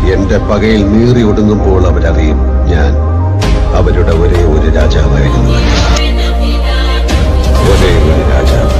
എന്റെ പകയിൽ നീറി ഒടുങ്ങുമ്പോൾ അവരറിയും ഞാൻ അവരുടെ ഒരേ ഒരു രാജാവായിരുന്നു ഒരേ ഒരു രാജാവ്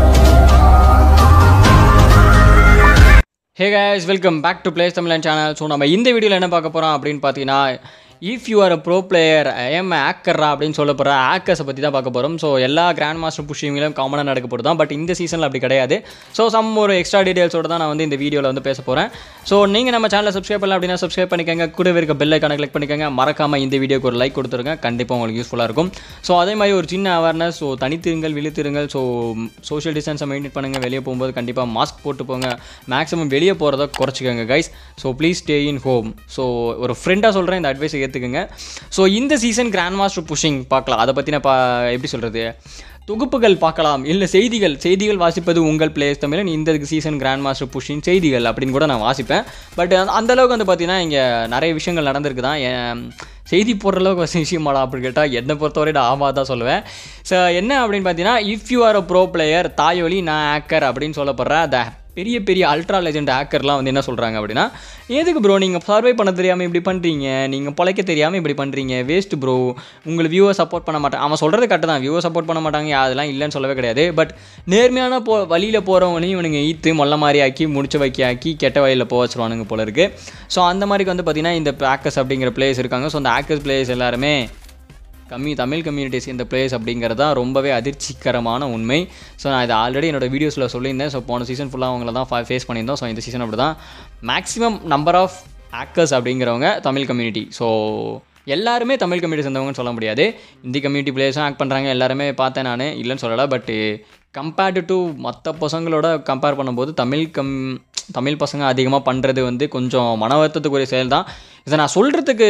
hey guys welcome back to Blaze Tamizhan channel so நம்ம இந்த வீடியோவில் என்ன பார்க்க போகிறோம் அப்படின்னு பார்த்தீங்கன்னா if you are a pro player I'm ஆக்கர்ரா அப்படின்னு சொல்ல போகிற ஆக்கர்ஸை பற்றி தான் பார்க்க போகிறோம் ஸோ எல்லா கிராண்ட் மாஸ்டர் புஷிங்லையும் காமனாக நடக்க போகிறது தான் பட் இந்த சீசனில் அப்படி கிடையாது ஸோ சம் ஒரு எக்ஸ்ட்ரா டீடைல்ஸோட தான் நான் வந்து இந்த வீடியோவில் வந்து பேச போகிறேன் ஸோ நீங்கள் நம்ம சேனலை சப்ஸ்கிரைப் பண்ணல அப்படின்னா சப்ஸ்கிரைப் பண்ணிக்கோங்க கூடவே இருக்க பெல் ஐக்கான கிளிக் பண்ணிக்கோங்க மறக்காமல் இந்த வீடியோக்கு ஒரு லைக் கொடுத்துருங்க கண்டிப்பாக உங்களுக்கு யூஸ்ஃபுல்லாக இருக்கும் ஸோ அதே மாதிரி ஒரு சின்ன அவேர்னஸ் ஸோ தனித்திருங்கள் விழித்திருங்கள் ஸோ சோஷியல் டிஸ்டன்ஸை மெயின்டைன் பண்ணுங்கள் வெளியே போகும்போது கண்டிப்பாக மாஸ்க் போட்டு போங்க மேக்ஸிமம் வெளியே போகிறத குறைச்சிக்கோங்க guys so please stay in home so ஒரு ஃப்ரெண்டாக சொல்கிறேன் இந்த அட்வைஸை ஏற்றுக்குங்க ஸோ இந்த சீசன் கிராண்ட் மாஸ்டர் புஷிங் பார்க்கலாம் அதை பற்றி நான் பா எப்படி சொல்கிறது தொகுப்புகள் பார்க்கலாம் இல்லை செய்திகள் செய்திகள் வாசிப்பது உங்கள் பிளேஸ் தமிழன் இந்த சீசன் கிராண்ட் மாஸ்டர் புஷின் செய்திகள் அப்படின்னு கூட நான் வாசிப்பேன் பட் அந்த அளவுக்கு வந்து பார்த்தீங்கன்னா இங்கே நிறைய விஷயங்கள் நடந்திருக்கு தான் என் செய்தி போடுற அளவுக்கு ஒரு விஷயமாடா அப்படின்னு கேட்டால் என்னை பொறுத்தவரை நான் ஆமா தான் சொல்லுவேன் ஸோ என்ன அப்படின்னு பார்த்தீங்கன்னா if you are a pro player தாயொலி நான் ஆக்கர் அப்படின்னு சொல்லப்படுற அந்த பெரிய பெரிய அல்ட்ரா லெஜெண்ட் ஹேக்கர்லாம் வந்து என்ன சொல்கிறாங்க அப்படின்னா எதுக்கு ப்ரோ நீங்கள் சர்வை பண்ண தெரியாமல் இப்படி பண்ணுறீங்க நீங்கள் பொழைக்க தெரியாமல் இப்படி பண்ணுறீங்க வேஸ்ட் ப்ரோ உங்களை வியூவர் சப்போர்ட் பண்ண மாட்டாங்க அவன் சொல்கிறது கரெக்டு தான் வியூவர் சப்போர்ட் பண்ண மாட்டாங்க அதெல்லாம் இல்லைன்னு சொல்லவே கிடையாது பட் நேர்மையான போ வழியில் போகிறவங்களையும் இவனுங்க ஈத்து மொல்ல மாதிரி ஆக்கி முடிச்ச வைக்க ஆக்கி கெட்ட வழியில் போக வச்சுருவானுங்க போல இருக்குது ஸோ அந்த மாதிரி வந்து பார்த்திங்கன்னா இந்த ஆக்கர்ஸ் அப்படிங்கிற பிளேயர்ஸ் இருக்காங்க ஸோ அந்த ஆக்கர்ஸ் பிளேயர்ஸ் எல்லாருமே கம்மி தமிழ் கம்யூனிட்டி சேர்ந்த பிளேயர்ஸ் அப்படிங்கிறது தான் ரொம்பவே அதிர்ச்சிகரமான உண்மை ஸோ நான் இதை ஆல்ரெடி என்னோட வீடியோஸில் சொல்லியிருந்தேன் ஸோ போன சீசன் ஃபுல்லாக அவங்கள தான் ஃபேஸ் பண்ணியிருந்தோம் ஸோ இந்த சீசன் அப்படி தான் மேக்ஸிமம் நம்பர் ஆஃப் ஆக்கர்ஸ் அப்படிங்கிறவங்க தமிழ் கம்யூனிட்டி ஸோ எல்லாருமே தமிழ் கம்யூனிட்டி சேர்ந்தவங்கன்னு சொல்ல முடியாது இந்தி கம்யூனிட்டி பிளேயர்ஸும் ஆக்ட் பண்ணுறாங்க எல்லாருமே பார்த்தேன் நான் இல்லைன்னு சொல்லலை பட்டு கம்பேர்டு டு மற்ற பசங்களோட கம்பேர் பண்ணும்போது தமிழ் கம் தமிழ் பசங்க அதிகமாக பண்ணுறது வந்து கொஞ்சம் மன வருத்தத்துக்குரிய செயல் தான் இதை நான் சொல்கிறதுக்கு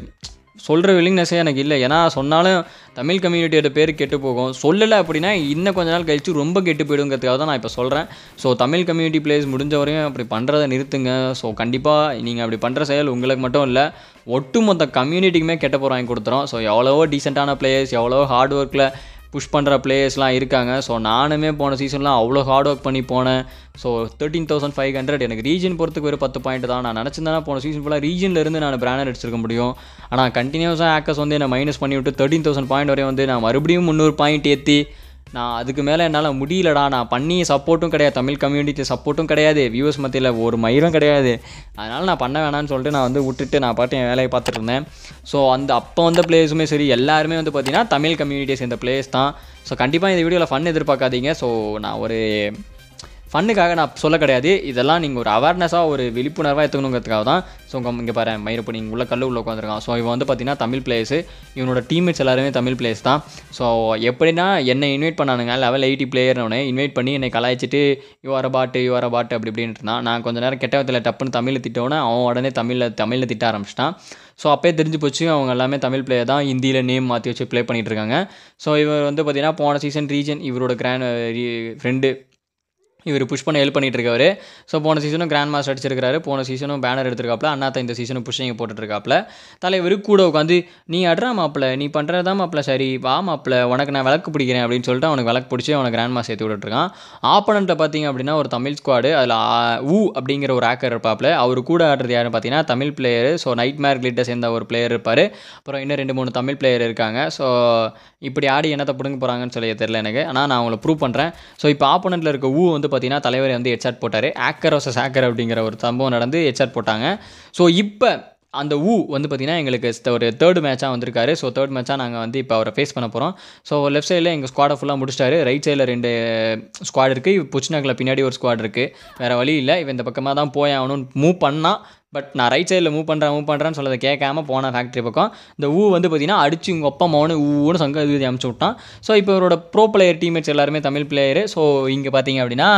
சொல்கிற வில்லிங்னஸே எனக்கு இல்லை ஏன்னா சொன்னாலும் தமிழ் கம்யூனிட்டியோட பேர் கெட்டு போகும் சொல்லலை அப்படின்னா இன்னும் கொஞ்ச நாள் கழிச்சு ரொம்ப கெட்டு போயிடுங்கிறதுக்காக தான் நான் இப்போ சொல்கிறேன் ஸோ தமிழ் கம்யூனிட்டி பிளேஸ் முடிஞ்ச வரையும் அப்படி பண்ணுறதை நிறுத்துங்க ஸோ கண்டிப்பாக நீங்கள் அப்படி பண்ணுற செயல் உங்களுக்கு மட்டும் இல்லை ஒட்டுமொத்த கம்யூனிட்டிக்குமே கெட்ட போகிற வாங்கி கொடுத்துரும் ஸோ எவ்வளவோ டீசெண்டான பிளேயர்ஸ் எவ்வளவோ ஹார்ட் ஒர்க்கில் புஷ் பண்ணுற பிளேயர்ஸ்லாம் இருக்காங்க ஸோ நானுமே போன சீசன்லாம் அவ்வளோ ஹார்ட் ஒர்க் பண்ணி போனேன் so thirteen thousand five hundred எனக்கு ரீஜன் பொறுத்துக்கு ஒரு பத்து பாயிண்ட் தான் நான் நினச்சிருந்தேன்னா போன சீசன் ஃபுல்லாக ரீஜனில் இருந்து நான் பிராண்டர் அடிச்சிருக்க முடியும் ஆனால் கண்டினியூஸாக ஆக்கர்ஸ் வந்து என்னை மைனஸ் பண்ணி விட்டு தேர்ட்டீன் தௌசண்ட் பாயிண்ட் வரையும் வந்து நான் மறுபடியும் முந்நூறு பாயிண்ட் ஏற்றி நான் அதுக்கு மேலே என்னால் முடியலடா நான் பண்ணி சப்போர்ட்டும் கிடையாது தமிழ் கம்யூனிட்டி சப்போர்ட்டும் கிடையாது வியூவர்ஸ் மத்தியில் ஒரு மயிரும் கிடையாது அதனால் நான் பண்ண வேணாம்னு சொல்லிட்டு நான் வந்து விட்டுட்டு நான் பாட்டு என் வேலையை பார்த்துட்டு இருந்தேன் ஸோ அந்த அப்போ வந்த பிளேயர்ஸுமே சரி எல்லாருமே வந்து பார்த்தீங்கன்னா தமிழ் கம்யூனிட்டியை சேர்ந்த பிளேயர்ஸ் தான் ஸோ கண்டிப்பாக இந்த வீடியோவில் ஃபன் எதிர்பார்க்காதீங்க ஸோ நான் ஒரு ஃபன்னுக்காக நான் சொல்ல கிடையாது இதெல்லாம் நீங்கள் ஒரு அவேர்னஸாக ஒரு விழிப்புணர்வாக எடுத்துக்கணுங்கிறதுக்காக தான் ஸோ உங்கள் இங்கே பாரு மயிரப்பு நீங்கள் உள்ள கல் உள்ள உட்காந்துருக்கான் ஸோ இவன் வந்து பார்த்தீங்கன்னா தமிழ் பிளேயர்ஸு இவனோட டீம்மேட்ஸ் எல்லாருமே தமிழ் பிளேயர்ஸ் தான் ஸோ எப்படின்னா என்னை இன்வைட் பண்ணானுங்க லெவல் எயிட்டி பிளேயர்னு இன்வைட் பண்ணி என்னை கலாய்ச்சிட்டு யுவர பாட்டு யுவர பாட்டு அப்படி இப்படின்ட்டு இருந்தான் நான் கொஞ்ச நேரம் கெட்ட விதத்தில் டப்புன்னு தமிழில் திட்டோன்னே அவன் உடனே தமிழில் தமிழில் திட்ட ஆரம்பிச்சிட்டான் ஸோ அப்போயே தெரிஞ்சு போச்சு அவங்க எல்லாமே தமிழ் பிளேயர் தான் ஹிந்தியில் நேம் மாற்றி வச்சு ப்ளே பண்ணிகிட்டு இருக்காங்க ஸோ இவர் வந்து பார்த்தீங்கன்னா போன சீசன் ரீஜன் இவரோட கிராண்ட் ஃப்ரெண்டு இவர் புஷ் பண்ண ஹெல்ப் பண்ணிட்டு இருக்காரு ஸோ போன சீசனும் கிராண்ட் மாஸ்டர் அடிச்சிருக்காரு போன சீசனும் பேனர் எடுத்திருக்காப்ல அண்ணாத்த இந்த சீசனும் புஷ்ஷிங்க போட்டுட்ருக்காப்ல தலைவர் கூட உட்காந்து நீ அட்ரா மாப்பிள்ள நீ பண்ணுறதா மாப்பிள்ள சரி வா மாப்பிள்ள உனக்கு நான் விளக்கு பிடிக்கிறேன் அப்படின்னு சொல்லிட்டு அவனுக்கு விளக்கு பிடிச்சி அவனை கிராண்ட் மாஸ்டர் ஏற்றி விட்டுருக்கான் ஆப்பனண்ட்டில் பார்த்தீங்க அப்படின்னா ஒரு தமிழ் ஸ்குவாடு அதில் ஊ அப்படிங்கிற ஒரு ஆக்கர் இருப்பாப்ல அவர் கூட ஆடுறது யாருன்னு பார்த்தீங்கன்னா Tamil player so nightmare கிளிட்டை சேர்ந்த ஒரு பிளேயர் இருப்பார் அப்புறம் இன்னும் ரெண்டு மூணு தமிழ் பிளேயர் இருக்காங்க ஸோ இப்படி ஆடி என்னத்தை பிடுங்க போகிறாங்கன்னு சொல்லி தெரியல எனக்கு ஆனால் நான் அவங்கள ப்ரூவ் பண்ணுறேன் ஸோ இப்போ ஆப்போனண்ட்டில் இருக்க ஊ வந்து பார்த்தீங்கன்னா தலைவர் வந்து ஹெட்ஷாட் போட்டார் ஆக்கர் வர்சஸ் ஆக்கர் அப்படிங்கிற ஒரு சம்பவம் நடந்து ஹெட்ஷாட் போட்டாங்க ஸோ இப்போ அந்த ஊ வந்து பார்த்திங்கன்னா எங்களுக்கு sta- ஒரு தேர்ட் மேட்சாக வந்திருக்காரு ஸோ தேர்ட் மேட்சாக நாங்கள் வந்து இப்போ அவரை ஃபேஸ் பண்ண போகிறோம் ஸோ லெஃப்ட் சைடில் எங்கள் ஸ்குவாடை ஃபுல்லாக முடிச்சிட்டாரு ரைட் சைடில் ரெண்டு ஸ்குவாட் இருக்குது புச்சினாக்கில் பின்னாடி ஒரு ஸ்குவாட் இருக்குது வேறு வழி இல்லை இவன் இந்த பக்கமாக தான் போய் ஆகணும்னு மூவ் பண்ணால் பட் நான் ரைட் சைடில் மூவ் பண்ணுறேன் மூவ் பண்ணுறேன்னு சொல்லதை கேட்காம போனேன் ஃபேக்ட்ரி பக்கம் இந்த ஊ வந்து பார்த்தீங்கன்னா அடிச்சு உங்கள் அப்பா மௌனு ஊன்னு சங்க இது அமுச்சு விட்டான் ஸோ இப்போ இவரோட ப்ரோ பிளேயர் டீம்மேட்ஸ் எல்லாருமே தமிழ் பிளேயரு ஸோ இங்கே பார்த்தீங்க அப்படின்னா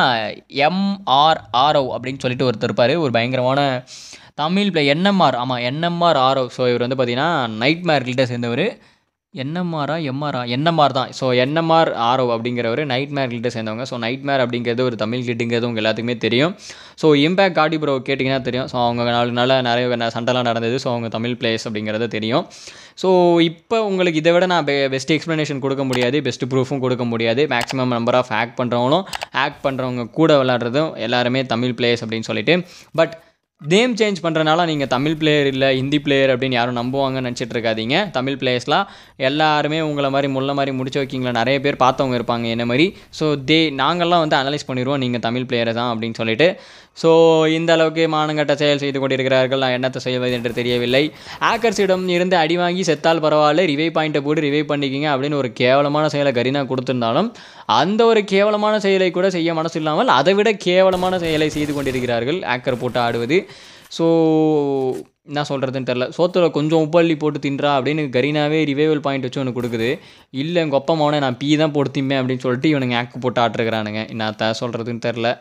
எம்ஆர்ஆர்ஓ அப்படின்னு சொல்லிட்டு ஒருத்தர் இருப்பார் ஒரு பயங்கரமான தமிழ் பிளே என்எம்ஆர் ஆமாம் என்எம்ஆர் ஆர்ஓ ஸோ இவர் வந்து பார்த்தீங்கன்னா நைட் மேர் கிட்ட சேர்ந்தவர் என்எம்ஆரா எம்ஆரா என்எம்ஆர் தான் ஸோ என்எம்ஆர் ஆரோ அப்படிங்கிறவர் நைட் மேர் கிட்ட சேர்ந்தவங்க ஸோ நைட் மேர் அப்படிங்கிறது ஒரு தமிழ் கிட்டுங்கிறது உங்கள் எல்லாத்துக்குமே தெரியும் ஸோ இம்பேக்ட் காடி ப்ரோ கேட்டிங்கன்னா தெரியும் ஸோ அவங்க நாலு நாளாக நிறைய ந- சண்டைலாம் நடந்தது ஸோ அவங்க தமிழ் பிளேயர்ஸ் அப்படிங்கிறது தெரியும் ஸோ இப்போ உங்களுக்கு இதை விட நான் பெ பெஸ்ட் எக்ஸ்ப்ளனேஷன் கொடுக்க முடியாது பெஸ்ட் ப்ரூஃபும் கொடுக்க முடியாது மேக்ஸிமம் நம்பர் ஆஃப் ஆக்ட் பண்ணுறவங்களும் ஆக்ட் பண்ணுறவங்க கூட விளாட்றதும் எல்லாருமே தமிழ் பிளேயர்ஸ் அப்படின்னு சொல்லிட்டு பட் நேம் சேஞ்ச் பண்ணுறனால நீங்கள் தமிழ் பிளேயர் இல்லை ஹிந்தி பிளேயர் அப்படின்னு யாரும் நம்புவாங்கன்னு நினச்சிட்டு இருக்காதீங்க தமிழ் பிளேயர்ஸ்லாம் எல்லாருமே உங்களை மாதிரி முள்ள மாதிரி முடிச்சு வைக்கிங்களா நிறைய பேர் பார்த்தவங்க இருப்பாங்க என்ன மாதிரி ஸோ தே நாங்கள்லாம் வந்து அனலைஸ் பண்ணிடுவோம் நீங்கள் தமிழ் பிளேயர் தான் அப்படின்னு சொல்லிட்டு ஸோ இந்த அளவுக்கு மானங்கட்ட செயல் செய்து கொண்டிருக்கிறார்கள் நான் என்னத்தை செய்வது என்று தெரியவில்லை ஆக்கர்ஸிடம் இருந்து அடி வாங்கி செத்தால் பரவாயில்ல ரிவை பாயிண்ட்டை போட்டு ரிவை பண்ணிக்கிங்க அப்படின்னு ஒரு கேவலமான செயலை கரீனா கொடுத்திருந்தாலும் அந்த ஒரு கேவலமான செயலை கூட செய்ய மனசு இல்லாமல் அதை விட கேவலமான செயலை செய்து கொண்டிருக்கிறார்கள் ஆக்கர் போட்டு ஆடுவது ஸோ என்ன சொல்கிறதுன்னு தெரில சோத்தில் கொஞ்சம் உப்பள்ளி போட்டு தின்றா அப்படின்னு கரீனாவே ரிவைவல் பாயிண்ட் வச்சு ஒன்று கொடுக்குது இல்லை எங்கள் ஒப்ப மவனே நான் பீ தான் போட்டு திம்பேன் அப்படின்னு சொல்லிட்டு இவனுங்க ஆக்கு போட்டு ஆட்டுருக்கிறானுங்க என்னத்த சொல்கிறதுன்னு தெரில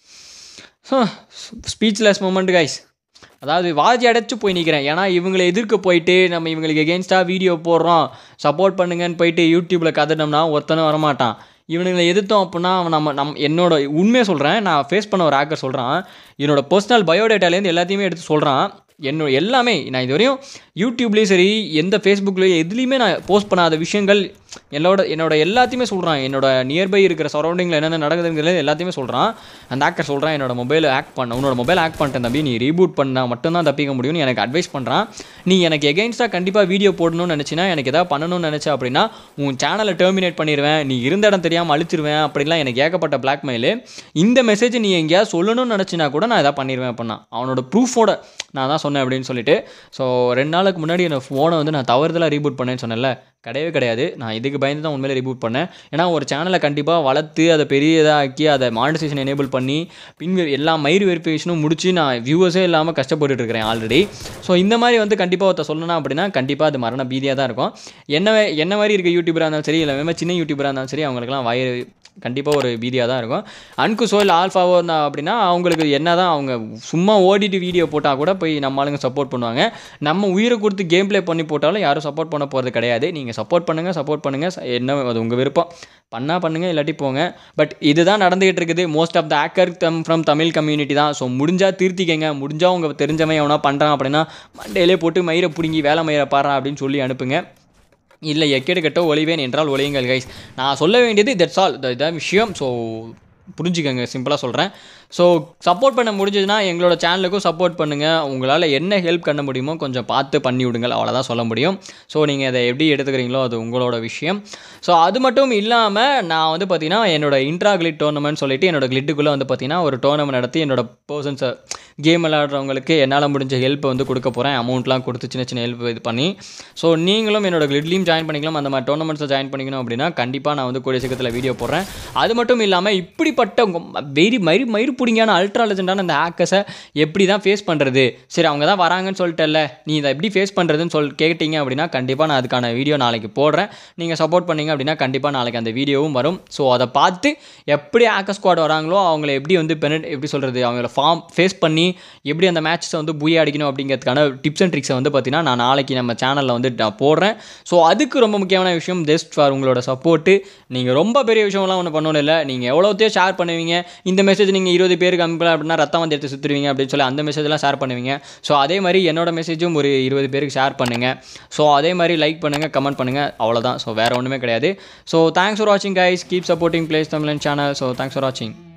ஸோ ஸ்பீச்லெஸ் மூமெண்ட் கைஸ் அதாவது வாஜி அடைச்சு போய் நிற்கிறேன் ஏன்னா இவங்களை எதிர்க்க போயிட்டு நம்ம இவங்களுக்கு எகென்ஸ்டாக வீடியோ போடுறோம் சப்போர்ட் பண்ணுங்கன்னு போயிட்டு யூடியூப்பில் கதட்டோம்னா ஒருத்தனும் வரமாட்டான் இவனுங்களை எதிர்த்தோம் அப்படின்னா அவன் நம்ம நம் என்னோட உண்மையை சொல்கிறேன் நான் ஃபேஸ் பண்ண ஒரு ஆக்கர் சொல்கிறான் என்னோட பர்சனல் பயோடேட்டாலேருந்து எல்லாத்தையுமே எடுத்து சொல்கிறான் என்னோட எல்லாமே நான் இது வரையும் யூடியூப்லேயும் சரி எந்த ஃபேஸ்புக்லேயும் எதுலேயுமே நான் போஸ்ட் பண்ணாத விஷயங்கள் என்னோட என்னோட எல்லாத்தையுமே சொல்கிறான் என்னோட நியர்பை இருக்கிற சரௌண்டிங்கில் என்னென்ன நடக்குதுங்கிறது எல்லாத்தையுமே சொல்கிறான் அந்த ஆக்கர் சொல்கிறான் என்னோட மொபைல் ஆக்ட் பண்ண உன்னோட மொபைல் ஆக்ட் பண்ணிட்டேன் தம்பி நீ ரீபூட் பண்ணால் மட்டும்தான் தப்பிக்க முடியும்னு எனக்கு அட்வைஸ் பண்ணுறான் நீ எனக்கு எகெயின்ஸ்டாக கண்டிப்பாக வீடியோ போடணும்னு நினச்சினா எனக்கு எதாவது பண்ணணும்னு நினச்ச அப்படின்னா உன் சேனலை டெர்மினேட் பண்ணிடுவேன் நீ இருந்த இடம் தெரியாமல் அழிச்சிருவேன் அப்படிலாம் எனக்கு ஏகப்பட்ட பிளாக்மெயிலு இந்த மெசேஜ் நீ எங்கேயாவது சொல்லணும்னு நினச்சினா கூட நான் எதாவது பண்ணிடுவேன் அப்படின்னா அவனோட ப்ரூஃபோட நான் தான் சொன்னேன் அப்படின்னு சொல்லிட்டு ஸோ ரெண்டு நாளுக்கு முன்னாடி என்னோட ஃபோனை வந்து நான் தவறுதலாக ரீபூட் பண்ணேன்னு சொன்னேன்ல கிடையவே கிடையாது நான் இதுக்கு பயந்து தான் உண்மையிலே ரீபூட் பண்ணேன் ஏன்னா ஒரு சேனலை கண்டிப்பாக வளர்த்து அதை பெரிய இதாக்கி அதை மானிட்டைசேஷன் எனேபிள் பண்ணி பின் வெ- எல்லா மயிர் வெரிஃபிகேஷனும் முடிச்சு நான் வியூவர்ஸே இல்லாமல் கஷ்டப்பட்டுட்டு இருக்கிறேன் ஆல்ரெடி ஸோ இந்த மாதிரி வந்து கண்டிப்பாக ஒருத்த சொல்லணும் அப்படின்னா கண்டிப்பாக அது மரண பீதியாக தான் இருக்கும் என்ன வே- என்ன மாதிரி இருக்க யூடியூபராக இருந்தாலும் சரி இல்லை வேறு சின்ன யூடியூபராக இருந்தாலும் சரி அவங்களுக்குலாம் வயிறு கண்டிப்பாக ஒரு பீதியாக தான் இருக்கும் அன்குசோ இல்லை ஆல்ஃபாவோ இருந்தா அப்படின்னா அவங்களுக்கு என்ன தான் அவங்க சும்மா ஓடிட்டு வீடியோ போட்டால் கூட போய் நம்ம ஆளுங்க சப்போர்ட் பண்ணுவாங்க நம்ம உயிரை கொடுத்து கேம் ப்ளே பண்ணி போட்டாலும் யாரும் சப்போர்ட் பண்ண போகிறது கிடையாது நீங்கள் சப்போர்ட் பண்ணுங்கள் சப்போர்ட் பண்ணுங்கள் என்ன அது உங்கள் விருப்பம் பண்ணால் பண்ணுங்கள் இல்லாட்டி போங்க பட் இதுதான் நடந்துகிட்டு இருக்குது most of the hacker them from Tamil community தான் ஸோ முடிஞ்சால் திருத்திக்கங்க முடிஞ்சால் உங்கள் தெரிஞ்சவன் எவனா பண்ணுறான் அப்படின்னா மண்டையிலே போட்டு மயிரை பிடுங்கி வேலை மயிரை பாடுறான் அப்படின்னு சொல்லி அனுப்புங்க இல்லை எக்கேடு கெட்ட ஒளிவேன் என்றால் ஒளியுங்கள் கைஸ் நான் சொல்ல வேண்டியது தட்ஸ் ஆல் இதான் விஷயம் ஸோ புரிஞ்சுக்கங்க சிம்பிளாக சொல்கிறேன் ஸோ சப்போர்ட் பண்ண முடிஞ்சதுன்னா எங்களோட சேனலுக்கும் சப்போர்ட் பண்ணுங்கள் உங்களால் என்ன ஹெல்ப் பண்ண முடியுமோ கொஞ்சம் பார்த்து பண்ணி விடுங்கள் அவ்வளோதான் சொல்ல முடியும் ஸோ நீங்கள் அதை எப்படி எடுத்துக்கிறீங்களோ அது உங்களோட விஷயம் ஸோ அது மட்டும் இல்லாமல் நான் வந்து பார்த்தீங்கன்னா என்னோட இன்ட்ரா கிளிட் டோர்னமெண்ட் சொல்லிட்டு என்னோட கிளிட்டுக்குள்ளே வந்து பார்த்தீங்கன்னா ஒரு டோர்னமெண்ட் நடத்தி என்னோட பர்சன்ஸை கேம் விளையாடுறவங்களுக்கு என்னால் முடிஞ்ச ஹெல்ப் வந்து கொடுக்க போகிறேன் அமௌண்ட்லாம் கொடுத்து சின்ன சின்ன ஹெல்ப் இது பண்ணி ஸோ நீங்களும் என்னோட கிளிட்லையும் ஜாயின் பண்ணிக்கலாம் அந்த மாதிரி டோர்னமெண்ட்ஸில் ஜாயின் பண்ணிக்கணும் அப்படின்னா கண்டிப்பாக நான் வந்து கூடிய சீக்கிரத்தில் வீடியோ போடுறேன் அது மட்டும் இல்லாமல் இப்படிப்பட்ட உங்க- வெறி மயிறு மயிறு பிடிங்கான அல்ட்ரா லெஜெண்டான அந்த ஹேக்கர்ஸை எப்படி தான் ஃபேஸ் பண்ணுறது சரி அவங்க தான் வராங்கன்னு சொல்லிட்டல்ல நீ இதை எப்படி ஃபேஸ் பண்ணுறதுன்னு சொல் கேட்டிங்க அப்படின்னா கண்டிப்பாக நான் அதுக்கான வீடியோ நாளைக்கு போடுறேன் நீங்கள் சப்போர்ட் பண்ணீங்க அப்படின்னா கண்டிப்பாக நாளைக்கு அந்த வீடியோவும் வரும் ஸோ அதை பார்த்து எப்படி ஹேக்கர் ஸ்குவாட் வராங்களோ அவங்கள எப்படி வந்து பெனட் எப்படி சொல்கிறது அவங்கள ஃபார்ம் ஃபேஸ் பண்ணி எப்படி அந்த மேட்ச்சை வந்து புய அடிக்கணும் அப்படிங்கிறதுக்கான டிப்ஸ் அண்ட் ட்ரிக்ஸை வந்து பார்த்தீங்கன்னா நான் நாளைக்கு நம்ம சேனலில் வந்து நான் போடுறேன் ஸோ அதுக்கு ரொம்ப முக்கியமான விஷயம் ஜஸ்ட் ஃபார் உங்களோட சப்போர்ட்டு நீங்கள் ரொம்ப பெரிய விஷயம்லாம் ஒன்று பண்ணணும் இல்லை நீங்கள் எவ்வளோத்தையோ ஷேர் பண்ணுவீங்க இந்த மெசேஜ் நீங்கள் இருபது பேருக்கு அனுப்பல அப்படின்னா ரத்தம் வந்து எடுத்து சுற்றுவீங்க அப்படின்னு சொல்லி அந்த மெசேஜ்லாம் ஷேர் பண்ணுவீங்க ஸோ அதே மாதிரி என்னோட மெசேஜும் ஒரு இருபது பேருக்கு ஷேர் பண்ணுங்கள் ஸோ அதே மாதிரி லைக் பண்ணுங்கள் கமெண்ட் பண்ணுங்கள் அவ்வளோதான் ஸோ வேறு ஒன்றுமே கிடையாது ஸோ தேங்க்ஸ் ஃபார் வாட்சிங் guys keep supporting place Tamizhan channel so thanks for வாட்சிங்